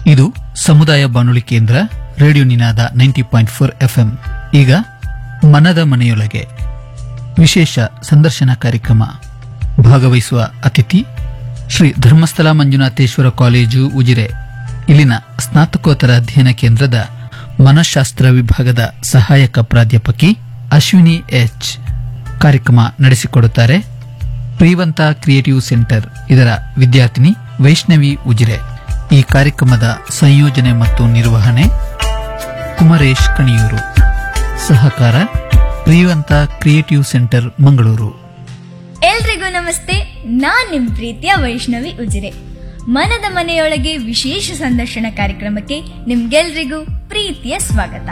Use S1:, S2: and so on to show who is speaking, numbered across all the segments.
S1: ಇದು ಸಮುದಾಯ ಬಾನುಲಿ ಕೇಂದ್ರ radio Ninada ninety point four FM ಈಗ ಮನದ ಮನೆಯೊಳಗೆ ವಿಶೇಷ ಸಂದರ್ಶನ ಕಾರ್ಯಕ್ರಮ ಭಾಗವಹಿಸುವ ಅತಿಥಿ ಶ್ರೀ ಧರ್ಮಸ್ಥಳ ಮಂಜುನಾಥೇಶ್ವರ ಕಾಲೇಜು ಉಜಿರೆ ಇಲ್ಲಿನ ಸ್ನಾತಕೋತ್ತರ ಅಧ್ಯಯನ ಕೇಂದ್ರದ ಮನಃಶಾಸ್ತ್ರ ವಿಭಾಗದ ಸಹಾಯಕ ಪ್ರಾಧ್ಯಾಪಕಿ ಅಶ್ವಿನಿ ಎಚ್ ಕಾರ್ಯಕ್ರಮ ನಡೆಸಿಕೊಡುತ್ತಾರೆ ಪ್ರೀವಂತ ಕ್ರಿಯೇಟಿವ್ ಸೆಂಟರ್ ಇದರ ವಿದ್ಯಾರ್ಥಿನಿ ವೈಷ್ಣವಿ ಉಜಿರೆ ಈ ಕಾರ್ಯಕ್ರಮದ ಸಂಯೋಜನೆ ಮತ್ತು ನಿರ್ವಹಣೆ ಕುಮರೇಶ್ ಕಣಿಯೂರು ಸಹಕಾರ ಪ್ರೀವಂತ ಕ್ರಿಯೇಟಿವ್ ಸೆಂಟರ್ ಮಂಗಳೂರು
S2: ಎಲ್ರಿಗೂ ನಮಸ್ತೆ ನಾನ್ ನಿಮ್ ಪ್ರೀತಿಯ ವೈಷ್ಣವಿ ಉಜಿರೆ ಮನದ ಮನೆಯೊಳಗೆ ವಿಶೇಷ ಸಂದರ್ಶನ ಕಾರ್ಯಕ್ರಮಕ್ಕೆ ನಿಮ್ಗೆಲ್ರಿಗೂ ಪ್ರೀತಿಯ ಸ್ವಾಗತ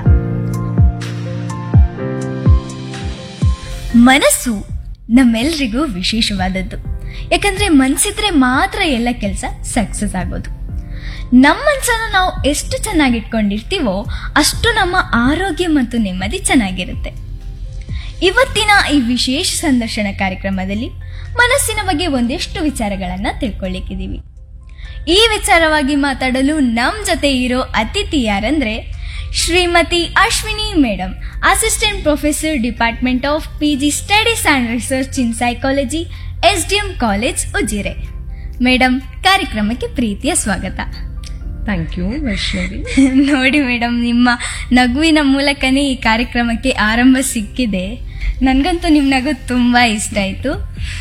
S2: ಮನಸ್ಸು ನಮ್ಮೆಲ್ರಿಗೂ ವಿಶೇಷವಾದದ್ದು ಯಾಕಂದ್ರೆ ಮನ್ಸಿದ್ರೆ ಮಾತ್ರ ಎಲ್ಲ ಕೆಲಸ ಸಕ್ಸಸ್ ಆಗೋದು ನಮ್ಮ ಮನ್ಸನ್ನು ನಾವು ಎಷ್ಟು ಚೆನ್ನಾಗಿ ಇಟ್ಕೊಂಡಿರ್ತೀವೋ ಅಷ್ಟು ನಮ್ಮ ಆರೋಗ್ಯ ಮತ್ತು ನೆಮ್ಮದಿ ಚೆನ್ನಾಗಿರುತ್ತೆ ಇವತ್ತಿನ ಈ ವಿಶೇಷ ಸಂದರ್ಶನ ಕಾರ್ಯಕ್ರಮದಲ್ಲಿ ಮನಸ್ಸಿನ ಬಗ್ಗೆ ಒಂದಿಷ್ಟು ವಿಚಾರಗಳನ್ನ ತಿಳ್ಕೊಳ್ಳಿಕ್ಕಿದೀವಿ ಈ ವಿಚಾರವಾಗಿ ಮಾತಾಡಲು ನಮ್ ಜೊತೆ ಇರೋ ಅತಿಥಿ ಯಾರಂದ್ರೆ Shrimati Ashwini madam assistant professor department of P G studies and research in psychology S D M college Ujire madam ಕಾರ್ಯಕ್ರಮಕ್ಕೆ ಪ್ರೀತಿಯ ಸ್ವಾಗತ
S3: ಥ್ಯಾಂಕ್ ಯು ವೈಷ್ಣವಿ
S2: ನೋಡಿ ಮೇಡಮ್ ನಿಮ್ಮ ನಗುವಿನ ಮೂಲಕನೇ ಈ ಕಾರ್ಯಕ್ರಮಕ್ಕೆ ಆರಂಭ ಸಿಕ್ಕಿದೆ ನನಗಂತೂ ನಿಮ್ಮ ನಗು ತುಂಬಾ ಇಷ್ಟ ಆಯ್ತು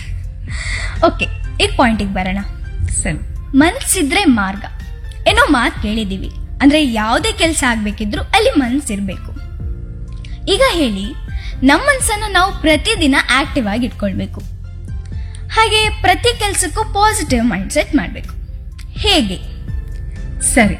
S2: ಓಕೆ ಈಗ ಪಾಯಿಂಟಿಗೆ ಬರೋಣ
S3: ಸರಿ
S2: ಮನ್ಸಿದ್ರೆ ಮಾರ್ಗ ಏನೋ ಮಾತು ಕೇಳಿದೀವಿ ಅಂದ್ರೆ ಯಾವುದೇ ಕೆಲಸ ಆಗ್ಬೇಕಿದ್ರು ಅಲ್ಲಿ ಮನ್ಸಿರ್ಬೇಕು ಈಗ ಹೇಳಿ ನಮ್ಮ ಮನ್ಸನ್ನು ನಾವು ಪ್ರತಿದಿನ ಆಕ್ಟಿವ್ ಆಗಿ ಇಟ್ಕೊಳ್ಬೇಕು ಹಾಗೆ ಪ್ರತಿ ಕೆಲಸಕ್ಕೂ ಪಾಸಿಟಿವ್ ಮೈಂಡ್ ಸೆಟ್ ಮಾಡಬೇಕು ಹೇಗೆ
S3: ಸರಿ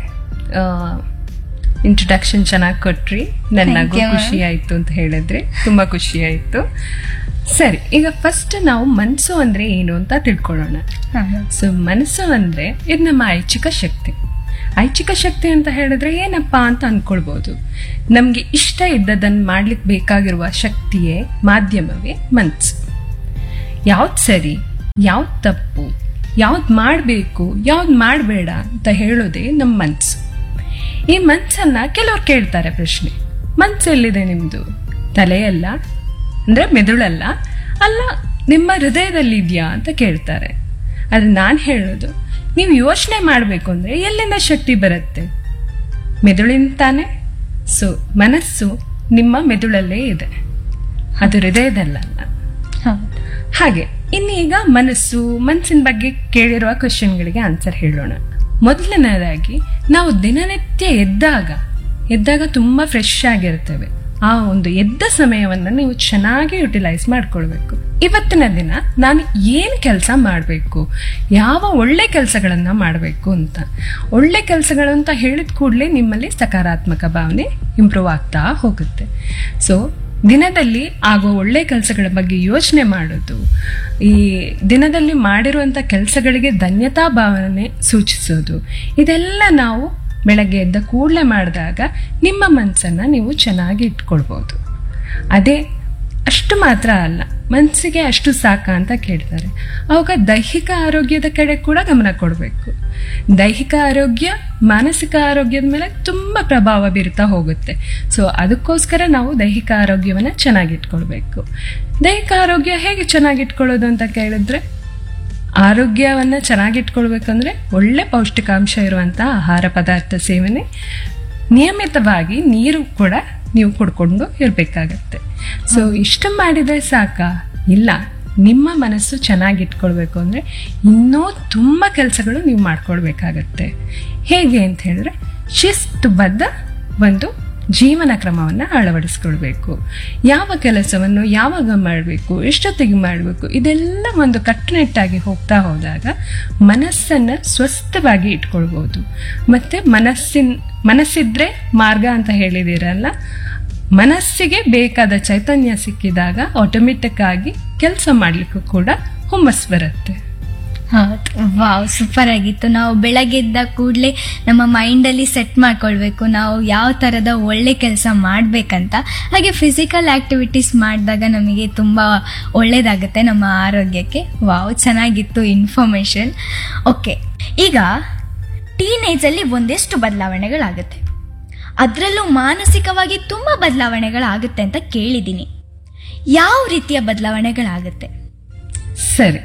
S3: ಇಂಟ್ರೊಡಕ್ಷನ್ ಚೆನ್ನಾಗಿ ಕೊಟ್ರಿ ನನಗೂ
S2: Thank you, ma'am.
S3: ಖುಷಿ ಆಯ್ತು ಅಂತ ಹೇಳಿದ್ರಿ ತುಂಬಾ ಖುಷಿ ಆಯ್ತು ಸರಿ ಈಗ ಫಸ್ಟ್ ನಾವು ಮನಸ್ಸು ಅಂದ್ರೆ ಏನು ಅಂತ ತಿಳ್ಕೊಳ್ಳೋಣ ಸೊ ಮನಸ್ಸು ಅಂದ್ರೆ ಇದು ನಮ್ಮ ಐಚ್ಛಿಕ ಶಕ್ತಿ ಐಚ್ಛಿಕ ಶಕ್ತಿ ಅಂತ ಹೇಳಿದ್ರೆ ಏನಪ್ಪಾ ಅಂತ ಅನ್ಕೊಳ್ಬಹುದು ನಮ್ಗೆ ಇಷ್ಟ ಇದ್ದದನ್ನ ಮಾಡ್ಲಿಕ್ಕೆ ಬೇಕಾಗಿರುವ ಶಕ್ತಿಯೇ ಮಾಧ್ಯಮವೇ ಮನಸ್ಸು ಯಾವ್ದು ಸರಿ ಯಾವ್ದು ತಪ್ಪು ಯಾವ್ದು ಮಾಡಬೇಕು ಯಾವ್ದು ಮಾಡಬೇಡ ಅಂತ ಹೇಳೋದೇ ನಮ್ಮ ಮನ್ಸು ಈ ಮನ್ಸನ್ನ ಕೆಲವ್ರು ಕೇಳ್ತಾರೆ ಪ್ರಶ್ನೆ ಮನ್ಸು ಎಲ್ಲಿದೆ ನಿಮ್ದು ತಲೆಯಲ್ಲ ಅಂದ್ರೆ ಮೆದುಳಲ್ಲ ಅಲ್ಲ ನಿಮ್ಮ ಹೃದಯದಲ್ಲಿ ಇದೆಯಾ ಅಂತ ಕೇಳ್ತಾರೆ ಆದ್ರೆ ನಾನು ಹೇಳೋದು ನೀವು ಯೋಚನೆ ಮಾಡಬೇಕು ಅಂದ್ರೆ ಎಲ್ಲಿಂದ ಶಕ್ತಿ ಬರುತ್ತೆ ಮೆದುಳಿನ ತಾನೆ ಸೊ ಮನಸ್ಸು ನಿಮ್ಮ ಮೆದುಳಲ್ಲೇ ಇದೆ ಅದು ಹೃದಯದಲ್ಲ ಹಾಗೆ ಇನ್ನೀಗ ಮನಸ್ಸು ಮನಸ್ಸಿನ ಬಗ್ಗೆ ಕೇಳಿರುವ ಕ್ವಶನ್ಗಳಿಗೆ ಆನ್ಸರ್ ಹೇಳೋಣ ಮೊದಲನೇದಾಗಿ ನಾವು ದಿನನಿತ್ಯ ಎದ್ದಾಗ ಎದ್ದಾಗ ತುಂಬಾ ಫ್ರೆಶ್ ಆಗಿರ್ತೇವೆ ಆ ಒಂದು ಎದ್ದ ಸಮಯವನ್ನ ನೀವು ಚೆನ್ನಾಗಿ ಯುಟಿಲೈಸ್ ಮಾಡ್ಕೊಳ್ಬೇಕು ಇವತ್ತಿನ ದಿನ ನಾನು ಏನು ಕೆಲಸ ಮಾಡಬೇಕು ಯಾವ ಒಳ್ಳೆ ಕೆಲಸಗಳನ್ನ ಮಾಡಬೇಕು ಅಂತ ಒಳ್ಳೆ ಕೆಲಸಗಳು ಅಂತ ಹೇಳಿದ ಕೂಡಲೇ ನಿಮ್ಮಲ್ಲಿ ಸಕಾರಾತ್ಮಕ ಭಾವನೆ ಇಂಪ್ರೂವ್ ಆಗ್ತಾ ಹೋಗುತ್ತೆ ಸೊ ದಿನದಲ್ಲಿ ಆಗುವ ಒಳ್ಳೆ ಕೆಲಸಗಳ ಬಗ್ಗೆ ಯೋಚನೆ ಮಾಡೋದು ಈ ದಿನದಲ್ಲಿ ಮಾಡಿರುವಂಥ ಕೆಲಸಗಳಿಗೆ ಧನ್ಯತಾ ಭಾವನೆ ಸೂಚಿಸೋದು ಇದೆಲ್ಲ ನಾವು ಬೆಳಗ್ಗೆ ಎದ್ದ ಕೂಡಲೇ ಮಾಡಿದಾಗ ನಿಮ್ಮ ಮನಸ್ಸನ್ನು ನೀವು ಚೆನ್ನಾಗಿ ಇಟ್ಕೊಳ್ಬೋದು ಅದೇ ಅಷ್ಟು ಮಾತ್ರ ಅಲ್ಲ ಮನಸ್ಸಿಗೆ ಅಷ್ಟು ಸಾಕ ಅಂತ ಕೇಳ್ತಾರೆ ಅವಾಗ ದೈಹಿಕ ಆರೋಗ್ಯದ ಕಡೆ ಕೂಡ ಗಮನ ಕೊಡಬೇಕು ದೈಹಿಕ ಆರೋಗ್ಯ ಮಾನಸಿಕ ಆರೋಗ್ಯದ ಮೇಲೆ ತುಂಬ ಪ್ರಭಾವ ಬೀರ್ತಾ ಹೋಗುತ್ತೆ ಸೊ ಅದಕ್ಕೋಸ್ಕರ ನಾವು ದೈಹಿಕ ಆರೋಗ್ಯವನ್ನು ಚೆನ್ನಾಗಿಟ್ಕೊಳ್ಬೇಕು ದೈಹಿಕ ಆರೋಗ್ಯ ಹೇಗೆ ಚೆನ್ನಾಗಿಟ್ಕೊಳ್ಳೋದು ಅಂತ ಕೇಳಿದ್ರೆ ಆರೋಗ್ಯವನ್ನು ಚೆನ್ನಾಗಿಟ್ಕೊಳ್ಬೇಕಂದ್ರೆ ಒಳ್ಳೆ ಪೌಷ್ಟಿಕಾಂಶ ಇರುವಂಥ ಆಹಾರ ಪದಾರ್ಥ ಸೇವನೆ ನಿಯಮಿತವಾಗಿ ನೀರು ಕೂಡ ನೀವು ಕುಡ್ಕೊಂಡು ಇರಬೇಕಾಗತ್ತೆ ಸೊ ಇಷ್ಟು ಮಾಡಿದ್ರೆ ಸಾಕ ಇಲ್ಲ ನಿಮ್ಮ ಮನಸ್ಸು ಚೆನ್ನಾಗಿಟ್ಕೊಳ್ಬೇಕು ಅಂದರೆ ಇನ್ನೂ ತುಂಬ ಕೆಲಸಗಳು ನೀವು ಮಾಡ್ಕೊಳ್ಬೇಕಾಗತ್ತೆ ಹೇಗೆ ಅಂತ ಹೇಳಿದ್ರೆ ಶಿಸ್ತುಬದ್ಧ ಒಂದು ಜೀವನ ಕ್ರಮವನ್ನು ಅಳವಡಿಸ್ಕೊಳ್ಬೇಕು ಯಾವ ಕೆಲಸವನ್ನು ಯಾವಾಗ ಮಾಡಬೇಕು ಎಷ್ಟೊತ್ತಿಗೆ ಮಾಡಬೇಕು ಇದೆಲ್ಲ ಒಂದು ಕಟ್ಟುನಿಟ್ಟಾಗಿ ಹೋಗ್ತಾ ಹೋದಾಗ ಮನಸ್ಸನ್ನು ಸ್ವಸ್ಥವಾಗಿ ಇಟ್ಕೊಳ್ಬೋದು ಮತ್ತು ಮನಸ್ಸಿನ ಮನಸ್ಸಿದ್ರೆ ಮಾರ್ಗ ಅಂತ ಹೇಳಿದಿರಲ್ಲ ಮನಸ್ಸಿಗೆ ಬೇಕಾದ ಚೈತನ್ಯ ಸಿಕ್ಕಿದಾಗ ಆಟೋಮೆಟಿಕ್ ಆಗಿ ಕೆಲಸ ಮಾಡಲಿಕ್ಕೂ ಕೂಡ ಹುಮ್ಮಸ್ ಬರುತ್ತೆ
S2: ಹೌದು ವಾವ್ ಸೂಪರ್ ಆಗಿತ್ತು ನಾವು ಬೆಳಗ್ಗೆ ಎದ್ದ ಕೂಡಲೇ ನಮ್ಮ ಮೈಂಡಲ್ಲಿ ಸೆಟ್ ಮಾಡ್ಕೊಳ್ಬೇಕು ನಾವು ಯಾವ ಥರದ ಒಳ್ಳೆ ಕೆಲಸ ಮಾಡಬೇಕಂತ ಹಾಗೆ ಫಿಸಿಕಲ್ ಆಕ್ಟಿವಿಟೀಸ್ ಮಾಡಿದಾಗ ನಮಗೆ ತುಂಬ ಒಳ್ಳೆಯದಾಗುತ್ತೆ ನಮ್ಮ ಆರೋಗ್ಯಕ್ಕೆ ವಾವ್ ಚೆನ್ನಾಗಿತ್ತು ಇನ್ಫಾರ್ಮೇಷನ್ ಓಕೆ ಈಗ ಟೀನೇಜಲ್ಲಿ ಒಂದೆಷ್ಟು ಬದಲಾವಣೆಗಳಾಗುತ್ತೆ ಅದರಲ್ಲೂ ಮಾನಸಿಕವಾಗಿ ತುಂಬ ಬದಲಾವಣೆಗಳಾಗುತ್ತೆ ಅಂತ ಕೇಳಿದ್ದೀನಿ ಯಾವ ರೀತಿಯ ಬದಲಾವಣೆಗಳಾಗುತ್ತೆ
S3: ಸರಿ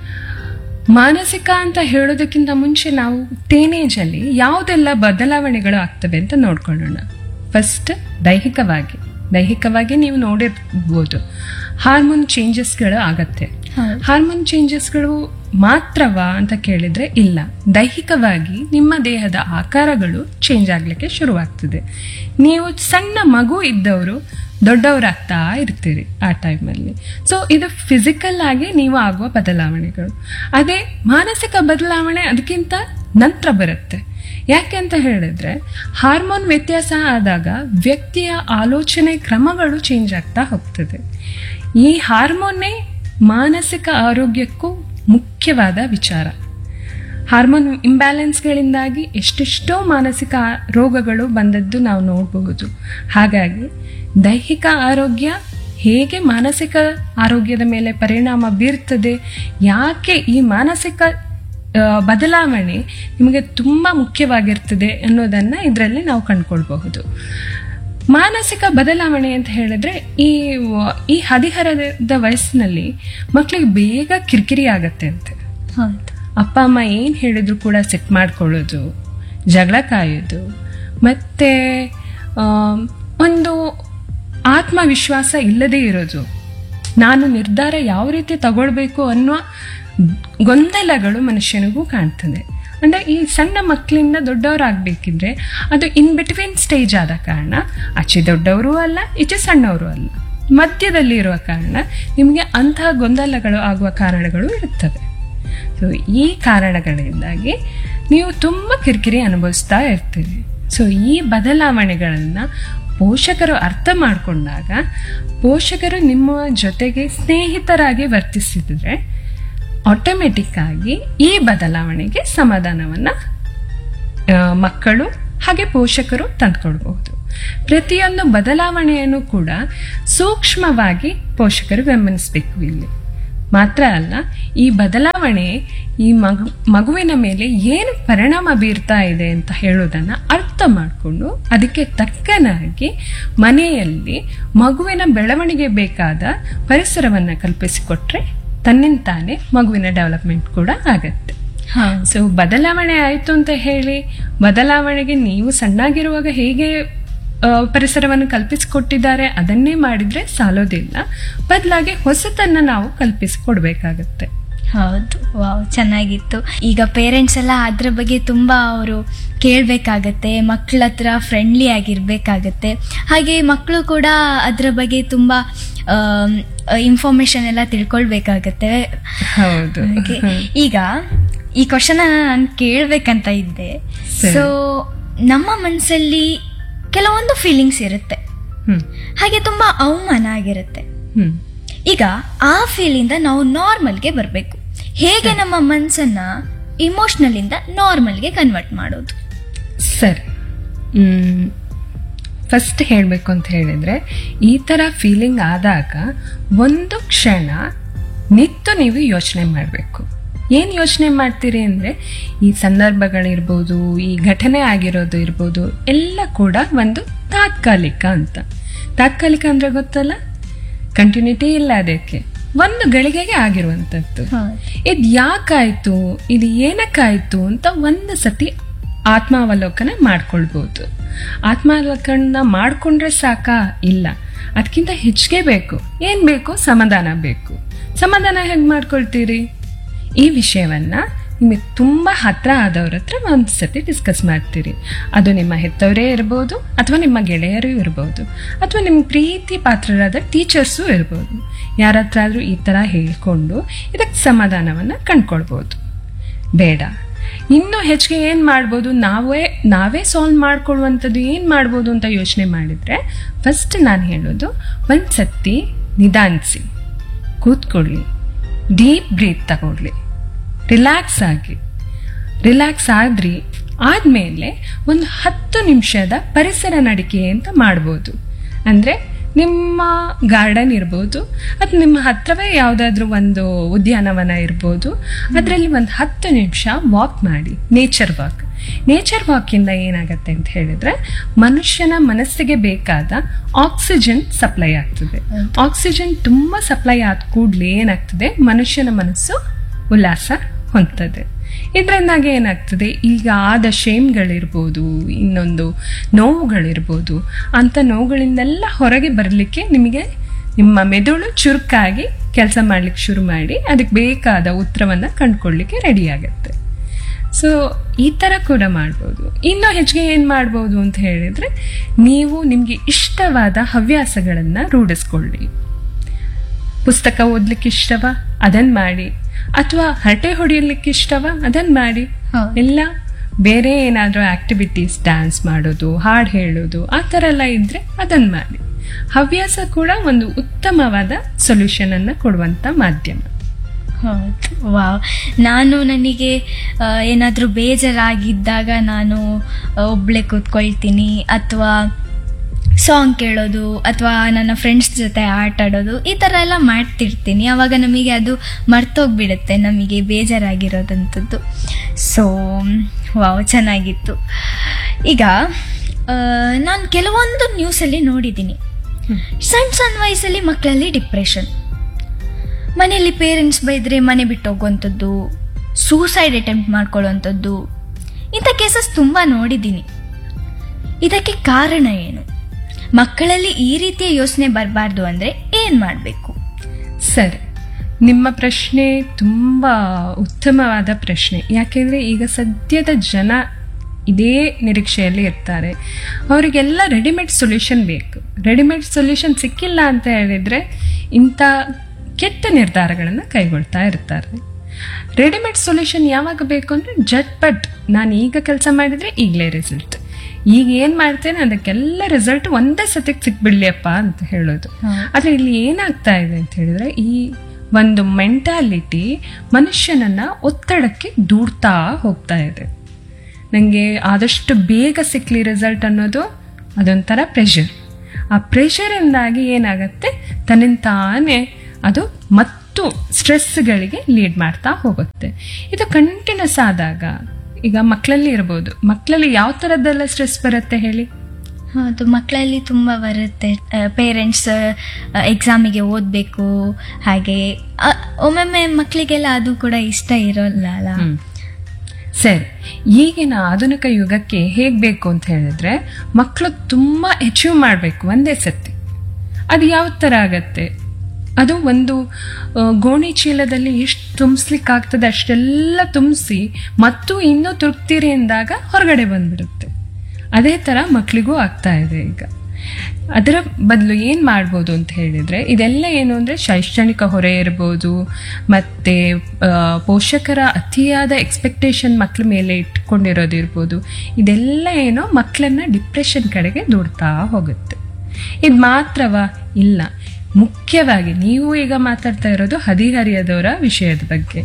S3: ಮಾನಸಿಕ ಅಂತ ಹೇಳೋದಕ್ಕಿಂತ ಮುಂಚೆ ನಾವು ಟೀನೇಜಲ್ಲಿ ಯಾವುದೆಲ್ಲ ಬದಲಾವಣೆಗಳು ಆಗ್ತವೆ ಅಂತ ನೋಡ್ಕೊಳ್ಳೋಣ ಫಸ್ಟ್ ದೈಹಿಕವಾಗಿ ದೈಹಿಕವಾಗಿ ನೀವು ನೋಡಿರ್ಬೋದು ಹಾರ್ಮೋನ್ ಚೇಂಜಸ್ಗಳು ಆಗತ್ತೆ
S2: ಹೌದು.
S3: ಹಾರ್ಮೋನ್ ಚೇಂಜಸ್ಗಳು ಮಾತ್ರವಾ ಅಂತ ಕೇಳಿದ್ರೆ ಇಲ್ಲ ದೈಹಿಕವಾಗಿ ನಿಮ್ಮ ದೇಹದ ಆಕಾರಗಳು ಚೇಂಜ್ ಆಗ್ಲಿಕ್ಕೆ ಶುರುವಾಗ್ತದೆ ನೀವು ಸಣ್ಣ ಮಗು ಇದ್ದವರು ದೊಡ್ಡವರಾಗ್ತಾ ಇರ್ತೀರಿ ಆ ಟೈಮಲ್ಲಿ ಸೊ ಇದು ಫಿಸಿಕಲ್ ಆಗಿ ನೀವು ಆಗುವ ಬದಲಾವಣೆಗಳು ಅದೇ ಮಾನಸಿಕ ಬದಲಾವಣೆ ಅದಕ್ಕಿಂತ ನಂತರ ಬರುತ್ತೆ ಯಾಕೆ ಅಂತ ಹೇಳಿದ್ರೆ ಹಾರ್ಮೋನ್ ವ್ಯತ್ಯಾಸ ಆದಾಗ ವ್ಯಕ್ತಿಯ ಆಲೋಚನೆ ಕ್ರಮಗಳು ಚೇಂಜ್ ಆಗ್ತಾ ಹೋಗ್ತದೆ ಈ ಹಾರ್ಮೋನ್ನೇ ಮಾನಸಿಕ ಆರೋಗ್ಯಕ್ಕೂ ಮುಖ್ಯವಾದ ವಿಚಾರ ಹಾರ್ಮೋನ್ ಇಂಬ್ಯಾಲೆನ್ಸ್ಗಳಿಂದಾಗಿ ಎಷ್ಟೆಷ್ಟೋ ಮಾನಸಿಕ ಆ- ರೋಗಗಳು ಬಂದದ್ದು ನಾವು ನೋಡಬಹುದು ಹಾಗಾಗಿ ದೈಹಿಕ ಆರೋಗ್ಯ ಹೇಗೆ ಮಾನಸಿಕ ಆರೋಗ್ಯದ ಮೇಲೆ ಪರಿಣಾಮ ಬೀರ್ತದೆ ಯಾಕೆ ಈ ಮಾನಸಿಕ ಆ, ಬದಲಾವಣೆ ನಿಮಗೆ ತುಂಬ ಮುಖ್ಯವಾಗಿರ್ತದೆ ಅನ್ನೋದನ್ನ ಇದರಲ್ಲಿ ನಾವು ಕಂಡುಕೊಳ್ಬಹುದು ಮಾನಸಿಕ ಬದಲಾವಣೆ ಅಂತ ಹೇಳಿದ್ರೆ ಈ ವ- ಈ ಹದಿಹರದ ವಯಸ್ಸಿನಲ್ಲಿ ಮಕ್ಕಳಿಗೆ ಬೇಗ ಕಿರಿಕಿರಿ ಆಗತ್ತೆ ಅಂತೆ
S2: ಹೌದು
S3: ಅಪ್ಪ ಅಮ್ಮ ಏನು ಹೇಳಿದ್ರು ಕೂಡ ಸೆಟ್ ಮಾಡ್ಕೊಳ್ಳೋದು ಜಗಳ ಕಾಯೋದು ಮತ್ತೆ ಆಮ್, ಒಂದು ಆತ್ಮವಿಶ್ವಾಸ ಇಲ್ಲದೇ ಇರೋದು ನಾನು ನಿರ್ಧಾರ ಯಾವ ರೀತಿ ತಗೊಳ್ಬೇಕು ಅನ್ನುವ ಗೊಂದಲಗಳು ಮನುಷ್ಯನಿಗೂ ಕಾಣ್ತದೆ ಅಂದ್ರೆ ಈ ಸಣ್ಣ ಮಕ್ಕಳಿಂದ ದೊಡ್ಡವರಾಗಬೇಕಿದ್ರೆ ಅದು ಇನ್ ಬಿಟ್ವೀನ್ ಸ್ಟೇಜ್ ಆದ ಕಾರಣ ಆಚೆ ದೊಡ್ಡವರು ಅಲ್ಲ ಈಚೆ ಸಣ್ಣವರು ಅಲ್ಲ ಮಧ್ಯದಲ್ಲಿ ಇರುವ ಕಾರಣ ನಿಮಗೆ ಅಂತಹ ಗೊಂದಲಗಳು ಆಗುವ ಕಾರಣಗಳು ಇರುತ್ತವೆ ಸೊ ಈ ಕಾರಣಗಳಿಂದಾಗಿ ನೀವು ತುಂಬ ಕಿರಿಕಿರಿ ಅನುಭವಿಸ್ತಾ ಇರ್ತೀರಿ ಸೊ ಈ ಬದಲಾವಣೆಗಳನ್ನು ಪೋಷಕರು ಅರ್ಥ ಮಾಡಿಕೊಂಡಾಗ ಪೋಷಕರು ನಿಮ್ಮ ಜೊತೆಗೆ ಸ್ನೇಹಿತರಾಗಿ ವರ್ತಿಸಿದ್ರೆ ಆಟೋಮೆಟಿಕ್ ಆಗಿ ಈ ಬದಲಾವಣೆಗೆ ಸಮಾಧಾನವನ್ನು ಮಕ್ಕಳು ಹಾಗೆ ಪೋಷಕರು ತಂದುಕೊಳ್ಬಹುದು ಪ್ರತಿಯೊಂದು ಬದಲಾವಣೆಯನ್ನು ಕೂಡ ಸೂಕ್ಷ್ಮವಾಗಿ ಪೋಷಕರು ಗಮನಿಸಬೇಕು ಇಲ್ಲಿ ಮಾತ್ರ ಅಲ್ಲ ಈ ಬದಲಾವಣೆ ಈ ಮಗು ಮಗುವಿನ ಮೇಲೆ ಏನು ಪರಿಣಾಮ ಬೀರ್ತಾ ಇದೆ ಅಂತ ಹೇಳೋದನ್ನ ಅರ್ಥ ಮಾಡಿಕೊಂಡು ಅದಕ್ಕೆ ತಕ್ಕನಾಗಿ ಮನೆಯಲ್ಲಿ ಮಗುವಿನ ಬೆಳವಣಿಗೆ ಬೇಕಾದ ಪರಿಸರವನ್ನು ಕಲ್ಪಿಸಿಕೊಟ್ರೆ ತನ್ನಿಂತಾನೆ ಮಗುವಿನ ಡೆವಲಪ್ಮೆಂಟ್ ಕೂಡ ಆಗತ್ತೆ
S2: ಹೌದು
S3: ಸೊ ಬದಲಾವಣೆ ಆಯಿತು ಅಂತ ಹೇಳಿ ಬದಲಾವಣೆಗೆ ನೀವು ಸಣ್ಣಾಗಿರುವಾಗ ಹೇಗೆ ಆ, ಪರಿಸರವನ್ನು ಕಲ್ಪಿಸಿಕೊಟ್ಟಿದ್ದಾರೆ ಅದನ್ನೇ ಮಾಡಿದ್ರೆ ಸಾಲೋದಿಲ್ಲ ಬದಲಾಗಿ ಹೊಸತನ್ನ ನಾವು ಕಲ್ಪಿಸಿಕೊಡ್ಬೇಕಾಗತ್ತೆ
S2: ಹೌದು ವಾವ್ ಚೆನ್ನಾಗಿತ್ತು ಈಗ ಪೇರೆಂಟ್ಸ್ ಎಲ್ಲ ಅದ್ರ ಬಗ್ಗೆ ತುಂಬ ಅವರು ಕೇಳಬೇಕಾಗತ್ತೆ ಮಕ್ಕಳ ಹತ್ರ ಫ್ರೆಂಡ್ಲಿ ಆಗಿರ್ಬೇಕಾಗತ್ತೆ ಹಾಗೆ ಮಕ್ಕಳು ಕೂಡ ಅದ್ರ ಬಗ್ಗೆ ತುಂಬ ಇನ್ಫಾರ್ಮೇಶನ್ ಎಲ್ಲ ತಿಳ್ಕೊಳ್ಬೇಕಾಗತ್ತೆ
S3: ಹೌದು
S2: ಹಾಗೆ ಈಗ ಈ ಕ್ವಶನ್ ನಾನು ಕೇಳಬೇಕಂತ ಇದ್ದೆ
S3: ಸರಿ.
S2: ಸೊ ನಮ್ಮ ಮನಸ್ಸಲ್ಲಿ ಕೆಲವೊಂದು ಫೀಲಿಂಗ್ಸ್ ಇರುತ್ತೆ
S3: ಹ್ಮ್
S2: ಹಾಗೆ ತುಂಬ ಅವಮಾನ ಆಗಿರುತ್ತೆ
S3: ಹ್ಮ್
S2: ಈಗ ಆ ಫೀಲಿಂದ ನಾವು ನಾರ್ಮಲ್ಗೆ ಬರಬೇಕು ಹೇಗೆ ನಮ್ಮ ಮನಸ್ಸನ್ನ ಇಮೋಷ್ನಲಿಂದ ನಾರ್ಮಲ್ಗೆ ಕನ್ವರ್ಟ್ ಮಾಡೋದು
S3: ಸರಿ ಫಸ್ಟ್ ಹೇಳಬೇಕು ಅಂತ ಹೇಳಿದ್ರೆ ಈ ಥರ ಫೀಲಿಂಗ್ ಆದಾಗ ಒಂದು ಕ್ಷಣ ನಿತ್ತು ನೀವು ಯೋಚನೆ ಮಾಡಬೇಕು ಏನು ಯೋಚನೆ ಮಾಡ್ತೀರಿ ಅಂದರೆ ಈ ಸಂದರ್ಭಗಳಿರ್ಬೋದು ಈ ಘಟನೆ ಆಗಿರೋದು ಇರ್ಬೋದು ಎಲ್ಲ ಕೂಡ ಒಂದು ತಾತ್ಕಾಲಿಕ ಅಂತ ತಾತ್ಕಾಲಿಕ ಅಂದರೆ ಗೊತ್ತಲ್ಲ ಕಂಟಿನ್ಯೂಟಿ ಇಲ್ಲ ಅದಕ್ಕೆ ಒಂದು ಗಳಿಗೆಗೆ ಆಗಿರುವಂಥದ್ದು ಇದು ಯಾಕಾಯ್ತು ಇದು ಏನಕ್ಕಾಯ್ತು ಅಂತ ಒಂದು ಸತಿ ಆತ್ಮಾವಲೋಕನ ಮಾಡ್ಕೊಳ್ಬೋದು ಆತ್ಮಾವಲೋಕನ ಮಾಡ್ಕೊಂಡ್ರೆ ಸಾಕಾ ಇಲ್ಲ ಅದಕ್ಕಿಂತ ಹೆಚ್ಚಿಗೆ ಬೇಕು ಏನ್ ಬೇಕು ಸಮಾಧಾನ ಬೇಕು ಸಮಾಧಾನ ಹೇಗೆ ಮಾಡ್ಕೊಳ್ತೀರಿ ಈ ವಿಷಯವನ್ನ ನಿಮಗೆ ತುಂಬ ಹತ್ರ ಆದವ್ರ ಹತ್ರ ಒಂದು ಸತಿ ಡಿಸ್ಕಸ್ ಮಾಡ್ತೀರಿ ಅದು ನಿಮ್ಮ ಹೆತ್ತವರೇ ಇರ್ಬೋದು ಅಥವಾ ನಿಮ್ಮ ಗೆಳೆಯರು ಇರ್ಬೋದು ಅಥವಾ ನಿಮ್ಮ ಪ್ರೀತಿ ಪಾತ್ರರಾದ ಟೀಚರ್ಸು ಇರ್ಬೋದು ಯಾರ ಹತ್ರ ಆದರೂ ಈ ಥರ ಹೇಳ್ಕೊಂಡು ಇದಕ್ಕೆ ಸಮಾಧಾನವನ್ನು ಕಂಡ್ಕೊಳ್ಬೋದು ಬೇಡ ಇನ್ನು ಹೆಚ್ಚಿಗೆ ಏನು ಮಾಡ್ಬೋದು ನಾವೇ ನಾವೇ ಸಾಲ್ವ್ ಮಾಡ್ಕೊಳ್ಳುವಂಥದ್ದು ಏನು ಮಾಡ್ಬೋದು ಅಂತ ಯೋಚನೆ ಮಾಡಿದರೆ ಫಸ್ಟ್ ನಾನು ಹೇಳೋದು ಒಂದು ಸತಿ ನಿಧಾನಿಸಿ ಕೂತ್ಕೊಳ್ಳಿ ಡೀಪ್ ಬ್ರೀತ್ ತಗೊಳ್ಳಿ ರಿಲ್ಯಾಕ್ಸ್ ಆಗಿ ರಿಲ್ಯಾಕ್ಸ್ ಆದ್ರಿ ಆದಮೇಲೆ ಒಂದು ಹತ್ತು ನಿಮಿಷದ ಪರಿಸರ ನಡಿಕೆ ಅಂತ ಮಾಡ್ಬೋದು ಅಂದರೆ ನಿಮ್ಮ ಗಾರ್ಡನ್ ಇರ್ಬೋದು ಅಥವಾ ನಿಮ್ಮ ಹತ್ರವೇ ಯಾವುದಾದ್ರೂ ಒಂದು ಉದ್ಯಾನವನ ಇರ್ಬೋದು ಅದರಲ್ಲಿ ಒಂದು ಹತ್ತು ನಿಮಿಷ ವಾಕ್ ಮಾಡಿ ನೇಚರ್ ವಾಕ್ ನೇಚರ್ ವಾಕಿಂದ ಏನಾಗತ್ತೆ ಅಂತ ಹೇಳಿದ್ರೆ ಮನುಷ್ಯನ ಮನಸ್ಸಿಗೆ ಬೇಕಾದ ಆಕ್ಸಿಜನ್ ಸಪ್ಲೈ ಆಗ್ತದೆ ಆಕ್ಸಿಜನ್ ತುಂಬಾ ಸಪ್ಲೈ ಆದ ಕೂಡಲೇ ಏನಾಗ್ತದೆ ಮನುಷ್ಯನ ಮನಸ್ಸು ಉಲ್ಲಾಸ ಹೊಂದ್ತದೆ ಇದರಿಂದಾಗಿ ಏನಾಗ್ತದೆ ಈಗ ಆದ ಶೇಮ್ಗಳಿರ್ಬೋದು ಇನ್ನೊಂದು ನೋವುಗಳಿರ್ಬೋದು ಅಂಥ ನೋವುಗಳಿಂದೆಲ್ಲ ಹೊರಗೆ ಬರಲಿಕ್ಕೆ ನಿಮಗೆ ನಿಮ್ಮ ಮೆದುಳು ಚುರುಕಾಗಿ ಕೆಲಸ ಮಾಡ್ಲಿಕ್ಕೆ ಶುರು ಮಾಡಿ ಅದಕ್ಕೆ ಬೇಕಾದ ಉತ್ತರವನ್ನು ಕಂಡುಕೊಳ್ಳಿಕ್ಕೆ ರೆಡಿ ಆಗುತ್ತೆ ಸೊ ಈ ಥರ ಕೂಡ ಮಾಡ್ಬೋದು ಇನ್ನೂ ಹೆಚ್ಚಿಗೆ ಏನು ಮಾಡ್ಬೋದು ಅಂತ ಹೇಳಿದರೆ ನೀವು ನಿಮಗೆ ಇಷ್ಟವಾದ ಹವ್ಯಾಸಗಳನ್ನು ರೂಢಿಸ್ಕೊಳ್ಳಿ ಪುಸ್ತಕ ಓದ್ಲಿಕ್ಕೆ ಇಷ್ಟವ ಅದನ್ನ ಮಾಡಿ ಅಥವಾ ಹರಟೆ ಹೊಡಿಯಲಿಕ್ಕೆ ಇಷ್ಟವ ಅದನ್ನ ಮಾಡಿ
S2: ಹೌದು.
S3: ಎಲ್ಲ ಬೇರೆ ಏನಾದರೂ ಆಕ್ಟಿವಿಟೀಸ್ ಡ್ಯಾನ್ಸ್ ಮಾಡೋದು ಹಾಡು ಹೇಳೋದು ಆ ಥರ ಎಲ್ಲ ಇದ್ರೆ ಅದನ್ನ ಮಾಡಿ ಹವ್ಯಾಸ ಕೂಡ ಒಂದು ಉತ್ತಮವಾದ ಸೊಲ್ಯೂಷನ್ ಅನ್ನ ಕೊಡುವಂತ ಮಾಧ್ಯಮ
S2: ಹೌದು ವಾವ್ ನಾನು ನನಗೆ ಏನಾದರೂ ಬೇಜಾರಾಗಿದ್ದಾಗ ನಾನು ಆ, ಒಬ್ಳೆ ಕೂತ್ಕೊಳ್ತೀನಿ ಅಥವಾ ಸಾಂಗ್ ಕೇಳೋದು ಅಥವಾ ನನ್ನ ಫ್ರೆಂಡ್ಸ್ ಜೊತೆ ಆಟ ಆಡೋದು ಈ ಥರ ಎಲ್ಲ ಮಾಡ್ತಿರ್ತೀನಿ ಆವಾಗ ನಮಗೆ ಅದು ಮರ್ತೋಗ್ಬಿಡುತ್ತೆ ನಮಗೆ ಬೇಜಾರಾಗಿರೋದಂಥದ್ದು ಸೊ ವಾವ್ ಚೆನ್ನಾಗಿತ್ತು ಈಗ ನಾನು ಕೆಲವೊಂದು ನ್ಯೂಸಲ್ಲಿ ನೋಡಿದ್ದೀನಿ ಸಣ್ಣ ಸಣ್ಣ ವಯಸ್ಸಲ್ಲಿ ಮಕ್ಕಳಲ್ಲಿ ಡಿಪ್ರೆಷನ್ ಮನೆಯಲ್ಲಿ ಪೇರೆಂಟ್ಸ್ ಬೈದ್ರೆ ಮನೆ ಬಿಟ್ಟು ಹೋಗುವಂಥದ್ದು ಸೂಸೈಡ್ ಅಟೆಂಪ್ಟ್ ಮಾಡ್ಕೊಳ್ಳುವಂಥದ್ದು ಇಂಥ ಕೇಸಸ್ ತುಂಬ ನೋಡಿದ್ದೀನಿ ಇದಕ್ಕೆ ಕಾರಣ ಏನು ಮಕ್ಕಳಲ್ಲಿ ಈ ರೀತಿಯ ಯೋಚನೆ ಬರಬಾರ್ದು ಅಂದರೆ ಏನು ಮಾಡಬೇಕು
S3: ಸರಿ ನಿಮ್ಮ ಪ್ರಶ್ನೆ ತುಂಬ ಉತ್ತಮವಾದ ಪ್ರಶ್ನೆ ಯಾಕೆಂದರೆ ಈಗ ಸದ್ಯದ ಜನ ಇದೇ ನಿರೀಕ್ಷೆಯಲ್ಲಿ ಇರ್ತಾರೆ ಅವರಿಗೆಲ್ಲ ರೆಡಿಮೇಡ್ ಸೊಲ್ಯೂಷನ್ ಬೇಕು ರೆಡಿಮೇಡ್ ಸೊಲ್ಯೂಷನ್ ಸಿಕ್ಕಿಲ್ಲ ಅಂತ ಹೇಳಿದರೆ ಇಂಥ ಕೆಟ್ಟ ನಿರ್ಧಾರಗಳನ್ನು ಕೈಗೊಳ್ತಾ ಇರ್ತಾರೆ ರೆಡಿಮೇಡ್ ಸೊಲ್ಯೂಷನ್ ಯಾವಾಗ ಬೇಕು ಅಂದರೆ ಜಟ್ಪಟ್ ನಾನು ಈಗ ಕೆಲಸ ಮಾಡಿದರೆ ಈಗಲೇ ರಿಸಲ್ಟ್ ಈಗ ಏನು ಮಾಡ್ತೇನೆ ಅದಕ್ಕೆಲ್ಲ ರಿಸಲ್ಟ್ ಒಂದೇ ಸತಿಗೆ ಸಿಕ್ಬಿಡ್ಲಿಯಪ್ಪ ಅಂತ ಹೇಳೋದು ಆದರೆ ಇಲ್ಲಿ ಏನಾಗ್ತಾ ಇದೆ ಅಂತ ಹೇಳಿದ್ರೆ ಈ ಒಂದು ಮೆಂಟಾಲಿಟಿ ಮನುಷ್ಯನನ್ನ ಒತ್ತಡಕ್ಕೆ ದೂಡ್ತಾ ಹೋಗ್ತಾ ಇದೆ ನನಗೆ ಆದಷ್ಟು ಬೇಗ ಸಿಕ್ಲಿ ರಿಸಲ್ಟ್ ಅನ್ನೋದು ಅದೊಂಥರ ಪ್ರೆಷರ್ ಆ ಪ್ರೆಷರಿಂದಾಗಿ ಏನಾಗತ್ತೆ ತನ್ನಿಂದ ತಾನೇ ಅದು ಮತ್ತು ಸ್ಟ್ರೆಸ್ಗಳಿಗೆ ಲೀಡ್ ಮಾಡ್ತಾ ಹೋಗುತ್ತೆ ಇದು ಕಂಟಿನ್ಯೂಸ್ ಆದಾಗ ಈಗ ಮಕ್ಕಳಲ್ಲಿ ಇರ್ಬೋದು ಮಕ್ಕಳಲ್ಲಿ ಯಾವ ಥರದ್ದೆಲ್ಲ ಸ್ಟ್ರೆಸ್ ಬರುತ್ತೆ ಹೇಳಿ
S2: ಹೌದು ಮಕ್ಕಳಲ್ಲಿ ತುಂಬ ಬರುತ್ತೆ ಪೇರೆಂಟ್ಸ್ ಎಕ್ಸಾಮಿಗೆ ಓದಬೇಕು ಹಾಗೆ ಆ, ಒಮ್ಮೊಮ್ಮೆ ಮಕ್ಕಳಿಗೆಲ್ಲ ಅದು ಕೂಡ ಇಷ್ಟ ಇರೋಲ್ಲ ಅಲ್ಲ
S3: ಸರಿ ಈಗಿನ ಆಧುನಿಕ ಯುಗಕ್ಕೆ ಹೇಗ್ ಬೇಕು ಅಂತ ಹೇಳಿದ್ರೆ ಮಕ್ಕಳು ತುಂಬಾ ಅಚೀವ್ ಮಾಡಬೇಕು ಒಂದೇ ಸತಿ ಅದು ಯಾವ ಥರ ಆಗತ್ತೆ ಅದು ಒಂದು ಆ, ಗೋಣಿ ಚೀಲದಲ್ಲಿ ಎಷ್ಟು ತುಂಬಿಸ್ಲಿಕ್ಕೆ ಆಗ್ತದೆ ಅಷ್ಟೆಲ್ಲ ತುಂಬಿಸಿ ಮತ್ತು ಇನ್ನೂ ತೃಪ್ತಿರಿ ಎಂದಾಗ ಹೊರಗಡೆ ಬಂದ್ಬಿಡುತ್ತೆ ಅದೇ ಥರ ಮಕ್ಕಳಿಗೂ ಆಗ್ತಾ ಇದೆ ಈಗ ಅದರ ಬದಲು ಏನು ಮಾಡ್ಬೋದು ಅಂತ ಹೇಳಿದರೆ ಇದೆಲ್ಲ ಏನು ಅಂದರೆ ಶೈಕ್ಷಣಿಕ ಹೊರೆ ಇರ್ಬೋದು ಮತ್ತು ಪೋಷಕರ ಅತಿಯಾದ ಎಕ್ಸ್ಪೆಕ್ಟೇಷನ್ ಮಕ್ಕಳ ಮೇಲೆ ಇಟ್ಕೊಂಡಿರೋದಿರ್ಬೋದು ಇದೆಲ್ಲ ಏನೋ ಮಕ್ಕಳನ್ನ ಡಿಪ್ರೆಷನ್ ಕಡೆಗೆ ದೂಡ್ತಾ ಹೋಗುತ್ತೆ ಇದು ಮಾತ್ರವಾ ಇಲ್ಲ ಮುಖ್ಯವಾಗಿ ನೀವು ಈಗ ಮಾತಾಡ್ತಾ ಇರೋದು ಹದಿಹರಿಯದವರ ವಿಷಯದ ಬಗ್ಗೆ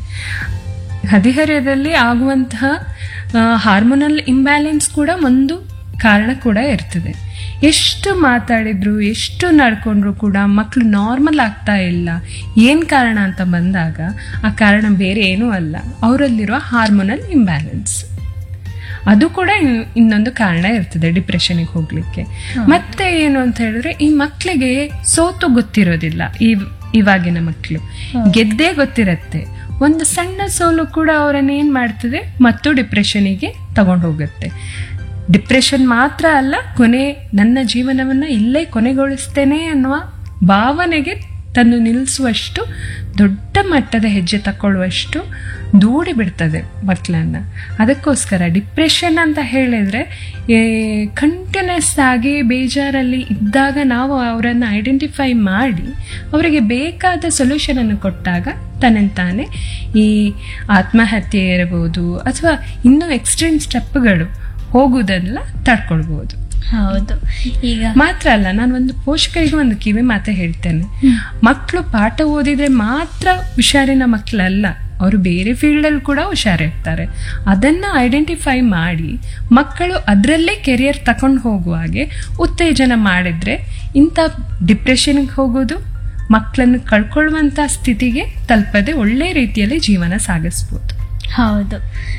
S3: ಹದಿಹರೆಯದಲ್ಲಿ ಆಗುವಂತಹ ಹಾರ್ಮೋನಲ್ ಇಂಬ್ಯಾಲೆನ್ಸ್ ಕೂಡ ಒಂದು ಕಾರಣ ಕೂಡ ಇರ್ತದೆ ಎಷ್ಟು ಮಾತಾಡಿದ್ರು ಎಷ್ಟು ನಡ್ಕೊಂಡ್ರು ಕೂಡ ಮಕ್ಕಳು ನಾರ್ಮಲ್ ಆಗ್ತಾ ಇಲ್ಲ ಏನು ಕಾರಣ ಅಂತ ಬಂದಾಗ ಆ ಕಾರಣ ಬೇರೆ ಏನೂ ಅಲ್ಲ ಅವರಲ್ಲಿರುವ ಹಾರ್ಮೋನಲ್ ಇಂಬ್ಯಾಲೆನ್ಸ್ ಅದು ಕೂಡ ಇನ್- ಇನ್ನೊಂದು ಕಾರಣ ಇರ್ತದೆ ಡಿಪ್ರೆಷನ್ಗೆ ಹೋಗ್ಲಿಕ್ಕೆ ಮತ್ತೆ ಏನು ಅಂತ ಹೇಳಿದ್ರೆ ಈ ಮಕ್ಕಳಿಗೆ ಸೋತು ಗೊತ್ತಿರೋದಿಲ್ಲ ಈ ಇವಾಗಿನ ಮಕ್ಕಳು ಗೆದ್ದೇ ಗೊತ್ತಿರತ್ತೆ ಒಂದು ಸಣ್ಣ ಸೋಲು ಕೂಡ ಅವರನ್ನ ಏನ್ ಮಾಡ್ತದೆ ಮತ್ತು ಡಿಪ್ರೆಷನಿಗೆ ತಗೊಂಡು ಹೋಗುತ್ತೆ ಡಿಪ್ರೆಷನ್ ಮಾತ್ರ ಅಲ್ಲ ಕೊನೆ ನನ್ನ ಜೀವನವನ್ನ ಇಲ್ಲೇ ಕೊನೆಗೊಳಿಸ್ತೇನೆ ಅನ್ನುವ ಭಾವನೆಗೆ ತಂದು ನಿಲ್ಲಿಸುವಷ್ಟು ದೊಡ್ಡ ಮಟ್ಟದ ಹೆಜ್ಜೆ ತಕ್ಕೊಳ್ಳುವಷ್ಟು ದೂಡಿ ಬಿಡ್ತದೆ ಮಕ್ಕಳನ್ನ ಅದಕ್ಕೋಸ್ಕರ ಡಿಪ್ರೆಷನ್ ಅಂತ ಹೇಳಿದ್ರೆ ಕಂಟಿನ್ಯೂಸ್ ಆಗಿ ಬೇಜಾರಲ್ಲಿ ಇದ್ದಾಗ ನಾವು ಅವರನ್ನು ಐಡೆಂಟಿಫೈ ಮಾಡಿ ಅವರಿಗೆ ಬೇಕಾದ ಸೊಲ್ಯೂಷನನ್ನು ಕೊಟ್ಟಾಗ ತನ್ನಂತಾನೆ ಈ ಆತ್ಮಹತ್ಯೆ ಇರಬಹುದು ಅಥವಾ ಇನ್ನೂ ಎಕ್ಸ್ಟ್ರೀಮ್ ಸ್ಟೆಪ್ಗಳು ಹೋಗುವುದೆಲ್ಲ ತಡ್ಕೊಳ್ಬಹುದು
S2: ಹೌದು ಈಗ
S3: ಮಾತ್ರ ಅಲ್ಲ ನಾನು ಒಂದು ಪೋಷಕರಿಗೆ ಒಂದು ಕಿವಿ ಮಾತೆ ಹೇಳ್ತೇನೆ ಮಕ್ಕಳು ಪಾಠ ಓದಿದ್ರೆ ಮಾತ್ರ ಹುಷಾರಿನ ಮಕ್ಕಳಲ್ಲ ಅವರು ಬೇರೆ ಫೀಲ್ಡಲ್ಲಿ ಕೂಡ ಹುಷಾರಿರ್ತಾರೆ ಅದನ್ನು ಐಡೆಂಟಿಫೈ ಮಾಡಿ ಮಕ್ಕಳು ಅದರಲ್ಲೇ ಕೆರಿಯರ್ ತಗೊಂಡು ಹೋಗುವ ಹಾಗೆ ಉತ್ತೇಜನ ಮಾಡಿದ್ರೆ ಇಂಥ ಡಿಪ್ರೆಷನ್ಗೆ ಹೋಗೋದು ಮಕ್ಕಳನ್ನು ಕಳ್ಕೊಳ್ಳುವಂಥ ಸ್ಥಿತಿಗೆ ತಲುಪದೆ ಒಳ್ಳೆ ರೀತಿಯಲ್ಲಿ ಜೀವನ ಸಾಗಿಸ್ಬೋದು
S2: ಹೌದು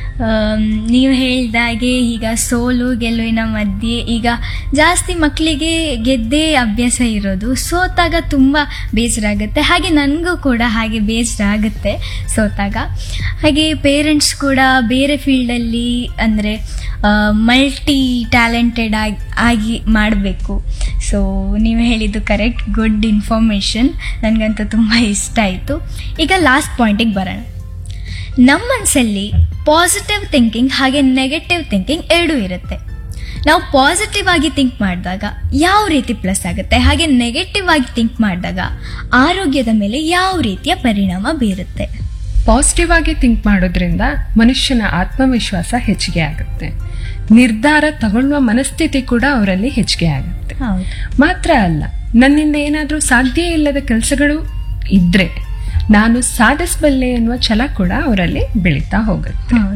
S2: ನೀವು ಹೇಳಿದಾಗೆ ಈಗ ಸೋಲು ಗೆಲುವಿನ ಮಧ್ಯೆ ಈಗ ಜಾಸ್ತಿ ಮಕ್ಕಳಿಗೆ ಗೆದ್ದೇ ಅಭ್ಯಾಸ ಇರೋದು ಸೋತಾಗ ತುಂಬ ಬೇಸರ ಆಗುತ್ತೆ ಹಾಗೆ ನನಗೂ ಕೂಡ ಹಾಗೆ ಬೇಸರ ಆಗುತ್ತೆ ಸೋತಾಗ ಹಾಗೆ ಪೇರೆಂಟ್ಸ್ ಕೂಡ ಬೇರೆ ಫೀಲ್ಡಲ್ಲಿ ಅಂದರೆ ಮಲ್ಟಿ ಟ್ಯಾಲೆಂಟೆಡ್ ಆಗಿ ಆಗಿ ಮಾಡಬೇಕು ಸೊ ನೀವು ಹೇಳಿದ್ದು ಕರೆಕ್ಟ್ ಗುಡ್ ಇನ್ಫಾರ್ಮೇಷನ್ ನನಗಂತೂ ತುಂಬ ಇಷ್ಟ ಆಯಿತು ಈಗ ಲಾಸ್ಟ್ ಪಾಯಿಂಟಿಗೆ ಬರೋಣ ನಮ್ಮ ಮನಸ್ಸಲ್ಲಿ ಪಾಸಿಟಿವ್ ಥಿಂಕಿಂಗ್ ಹಾಗೆ ನೆಗೆಟಿವ್ ಥಿಂಕಿಂಗ್ ಎರಡೂ ಇರುತ್ತೆ ನಾವು ಪಾಸಿಟಿವ್ ಆಗಿ ಥಿಂಕ್ ಮಾಡಿದಾಗ ಯಾವ ರೀತಿ ಪ್ಲಸ್ ಆಗುತ್ತೆ ಹಾಗೆ ನೆಗೆಟಿವ್ ಆಗಿ ಥಿಂಕ್ ಮಾಡಿದಾಗ ಆರೋಗ್ಯದ ಮೇಲೆ ಯಾವ ರೀತಿಯ ಪರಿಣಾಮ ಬೀರುತ್ತೆ
S3: ಪಾಸಿಟಿವ್ ಆಗಿ ಥಿಂಕ್ ಮಾಡೋದ್ರಿಂದ ಮನುಷ್ಯನ ಆತ್ಮವಿಶ್ವಾಸ ಹೆಚ್ಚಿಗೆ ಆಗುತ್ತೆ ನಿರ್ಧಾರ ತಗೊಳ್ಳುವ ಮನಸ್ಥಿತಿ ಕೂಡ ಅವರಲ್ಲಿ ಹೆಚ್ಚಿಗೆ ಆಗುತ್ತೆ
S2: ಹೌದು
S3: ಮಾತ್ರ ಅಲ್ಲ ನನ್ನಿಂದ ಏನಾದರೂ ಸಾಧ್ಯ ಇಲ್ಲದ ಕೆಲಸಗಳು ಇದ್ರೆ ನಾನು ಸಾಧಿಸಬಲ್ಲೆ ಅನ್ನುವ ಛಲ ಕೂಡ ಅವರಲ್ಲಿ ಬೆಳೀತಾ ಹೋಗುತ್ತೆ
S2: ಹೌದು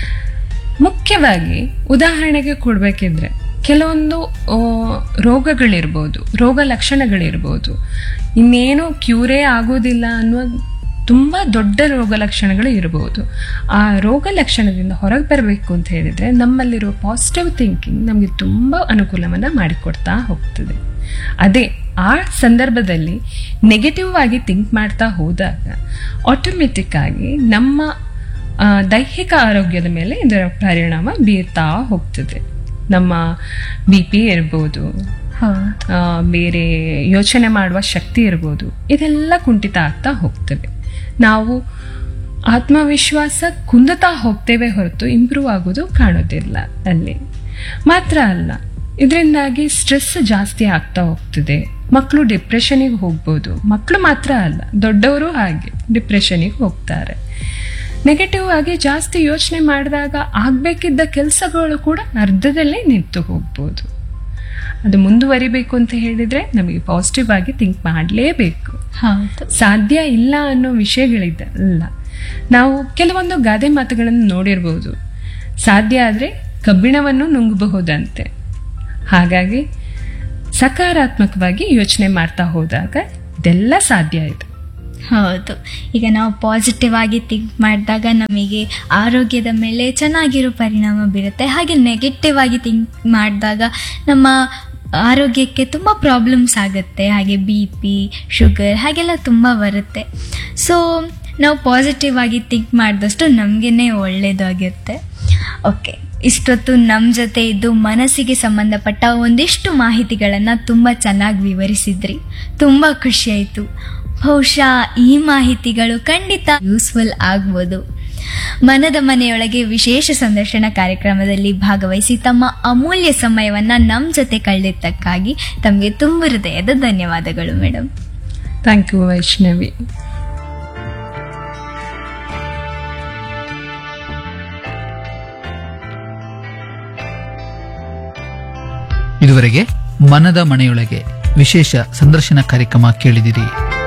S3: ಮುಖ್ಯವಾಗಿ ಉದಾಹರಣೆಗೆ ಕೊಡಬೇಕಿದ್ರೆ ಕೆಲವೊಂದು ಆ, ರೋಗಗಳಿರ್ಬೋದು ರೋಗ ಲಕ್ಷಣಗಳಿರ್ಬೋದು ಇನ್ನೇನು ಕ್ಯೂರೇ ಆಗೋದಿಲ್ಲ ಅನ್ನುವ ತುಂಬ ದೊಡ್ಡ ರೋಗ ಲಕ್ಷಣಗಳು ಇರಬಹುದು ಆ ರೋಗ ಲಕ್ಷಣದಿಂದ ಹೊರಗೆ ಬರಬೇಕು ಅಂತ ಹೇಳಿದ್ರೆ ನಮ್ಮಲ್ಲಿರುವ ಪಾಸಿಟಿವ್ ಥಿಂಕಿಂಗ್ ನಮಗೆ ತುಂಬ ಅನುಕೂಲವನ್ನು ಮಾಡಿಕೊಡ್ತಾ ಹೋಗ್ತದೆ ಅದೇ ಆ ಸಂದರ್ಭದಲ್ಲಿ ನೆಗೆಟಿವ್ ಆಗಿ ಥಿಂಕ್ ಮಾಡ್ತಾ ಹೋದಾಗ ಆಟೋಮೆಟಿಕ್ ಆಗಿ ನಮ್ಮ ಆ, ದೈಹಿಕ ಆರೋಗ್ಯದ ಮೇಲೆ ಇದರ ಪರಿಣಾಮ ಬೀರ್ತಾ ಹೋಗ್ತದೆ ನಮ್ಮ ಬಿ ಪಿ ಇರ್ಬೋದು
S2: ಹೌದು
S3: ಆ, ಬೇರೆ ಯೋಚನೆ ಮಾಡುವ ಶಕ್ತಿ ಇರ್ಬೋದು ಇದೆಲ್ಲ ಕುಂಠಿತ ಆಗ್ತಾ ಹೋಗ್ತವೆ ನಾವು ಆತ್ಮವಿಶ್ವಾಸ ಕುಂದುತ್ತಾ ಹೋಗ್ತೇವೆ ಹೊರತು ಇಂಪ್ರೂವ್ ಆಗೋದು ಕಾಣೋದಿಲ್ಲ ಅಲ್ಲಿ ಮಾತ್ರ ಅಲ್ಲ ಇದರಿಂದಾಗಿ ಸ್ಟ್ರೆಸ್ ಜಾಸ್ತಿ ಆಗ್ತಾ ಹೋಗ್ತದೆ ಮಕ್ಕಳು ಡಿಪ್ರೆಷನಿಗೆ ಹೋಗ್ಬೋದು ಮಕ್ಕಳು ಮಾತ್ರ ಅಲ್ಲ ದೊಡ್ಡವರು ಹಾಗೆ ಡಿಪ್ರೆಷನಿಗೆ ಹೋಗ್ತಾರೆ ನೆಗೆಟಿವ್ ಆಗಿ ಜಾಸ್ತಿ ಯೋಚನೆ ಮಾಡಿದಾಗ ಆಗಬೇಕಿದ್ದ ಕೆಲಸಗಳು ಕೂಡ ಅರ್ಧದಲ್ಲೇ ನಿಂತು ಹೋಗ್ಬೋದು ಅದು ಮುಂದುವರಿಬೇಕು ಅಂತ ಹೇಳಿದ್ರೆ ನಮಗೆ ಪಾಸಿಟಿವ್ ಆಗಿ ಥಿಂಕ್ ಮಾಡಲೇಬೇಕು
S2: ಹೌದು
S3: ಸಾಧ್ಯ ಇಲ್ಲ ಅನ್ನೋ ವಿಷಯಗಳಿದ್ದಲ್ಲ ನಾವು ಕೆಲವೊಂದು ಗಾದೆ ಮಾತುಗಳನ್ನು ನೋಡಿರ್ಬೋದು ಸಾಧ್ಯ ಆದರೆ ಕಬ್ಬಿಣವನ್ನು ನುಂಗಬಹುದಂತೆ ಹಾಗಾಗಿ ಸಕಾರಾತ್ಮಕವಾಗಿ ಯೋಚನೆ ಮಾಡ್ತಾ ಹೋದಾಗ ಇದೆಲ್ಲ ಸಾಧ್ಯ ಇದೆ
S2: ಹೌದು ಈಗ ನಾವು ಪಾಸಿಟಿವ್ ಆಗಿ ಥಿಂಕ್ ಮಾಡಿದಾಗ ನಮಗೆ ಆರೋಗ್ಯದ ಮೇಲೆ ಚೆನ್ನಾಗಿರೋ ಪರಿಣಾಮ ಬೀರುತ್ತೆ ಹಾಗೆ ನೆಗೆಟಿವ್ ಆಗಿ ಥಿಂಕ್ ಮಾಡಿದಾಗ ನಮ್ಮ ಆರೋಗ್ಯಕ್ಕೆ ತುಂಬ ಪ್ರಾಬ್ಲಮ್ಸ್ ಆಗುತ್ತೆ ಹಾಗೆ ಬಿ ಪಿ ಶುಗರ್ ಹಾಗೆಲ್ಲ ತುಂಬ ಬರುತ್ತೆ ಸೊ ನಾವು ಪಾಸಿಟಿವ್ ಆಗಿ ಥಿಂಕ್ ಮಾಡಿದಷ್ಟು ನಮಗೇ ಒಳ್ಳೆಯದಾಗಿರುತ್ತೆ ಓಕೆ ಇಷ್ಟೊತ್ತು ನಮ್ಮ ಜೊತೆ ಇದ್ದು ಮನಸ್ಸಿಗೆ ಸಂಬಂಧಪಟ್ಟ ಒಂದಿಷ್ಟು ಮಾಹಿತಿಗಳನ್ನು ತುಂಬ ಚೆನ್ನಾಗಿ ವಿವರಿಸಿದ್ರಿ ತುಂಬ ಖುಷಿಯಾಯಿತು ಬಹುಶಃ ಈ ಮಾಹಿತಿಗಳು ಖಂಡಿತ ಯೂಸ್ಫುಲ್ ಆಗ್ಬೋದು ಮನದ ಮನೆಯೊಳಗೆ ವಿಶೇಷ ಸಂದರ್ಶನ ಕಾರ್ಯಕ್ರಮದಲ್ಲಿ ಭಾಗವಹಿಸಿ ತಮ್ಮ ಅಮೂಲ್ಯ ಸಮಯವನ್ನು ನಮ್ಮ ಜೊತೆ ಕಳೆದಿದ್ದಕ್ಕಾಗಿ ತಮಗೆ ತುಂಬ ಹೃದಯದ ಧನ್ಯವಾದಗಳು ಮೇಡಮ್
S3: ಥ್ಯಾಂಕ್ ಯು ವೈಷ್ಣವಿ
S1: ಇದುವರೆಗೆ ಮನದ ಮನೆಯೊಳಗೆ ವಿಶೇಷ ಸಂದರ್ಶನ ಕಾರ್ಯಕ್ರಮ ಕೇಳಿದಿರಿ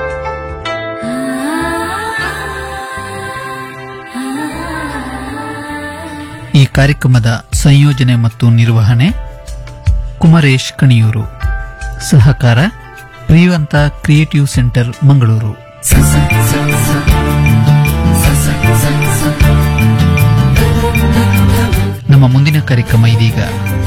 S1: ಈ ಕಾರ್ಯಕ್ರಮದ ಸಂಯೋಜನೆ ಮತ್ತು ನಿರ್ವಹಣೆ ಕುಮರೇಶ್ ಕಣಿಯೂರು ಸಹಕಾರ ಪ್ರಿಯವಂತ ಕ್ರಿಯೇಟಿವ್ ಸೆಂಟರ್ ಮಂಗಳೂರು ನಮ್ಮ ಮುಂದಿನ ಕಾರ್ಯಕ್ರಮ ಇದೀಗ